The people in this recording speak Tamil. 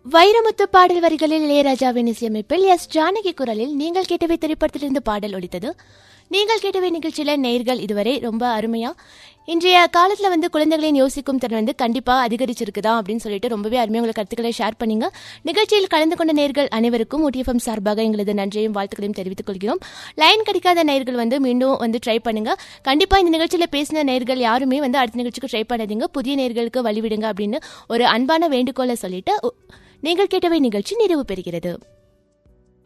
வைரமுத்து பாடல் வரிகளில் இளையராஜாவின் இசையமைப்பில் எஸ் ஜானகி குரலில் நீங்கள் கேட்டவை திரைப்படத்திலிருந்து பாடல் ஒலித்தது நீங்கள் கேட்டவை நிகழ்ச்சியில நேர்கள் இதுவரை ரொம்ப அருமையா இன்றைய காலத்துல வந்து குழந்தைகளின் யோசிக்கும் திறன் வந்து கண்டிப்பா அதிகரிச்சிருக்குதா அப்படின்னு சொல்லிட்டு ரொம்பவே அருமையா உங்களை கருத்துக்களை ஷேர் பண்ணீங்க நிகழ்ச்சியில் கலந்து கொண்ட நேர்கள் அனைவருக்கும் OTFM சார்பாக எங்களது நன்றியும் வாழ்த்துக்களையும் தெரிவித்துக் கொள்கிறோம் லைன் கிடைக்காத நேர்கள் வந்து மீண்டும் வந்து ட்ரை பண்ணுங்க கண்டிப்பா இந்த நிகழ்ச்சியில பேசின நேர்கள் யாருமே வந்து அடுத்த நிகழ்ச்சிக்கு ட்ரை பண்ணாதீங்க புதிய நேர்களுக்கு வழிவிடுங்க அப்படின்னு ஒரு அன்பான வேண்டுகோளை சொல்லிட்டு உ- நீங்கள் கேட்டவை நிகழ்ச்சி நிறைவு பெறுகிறது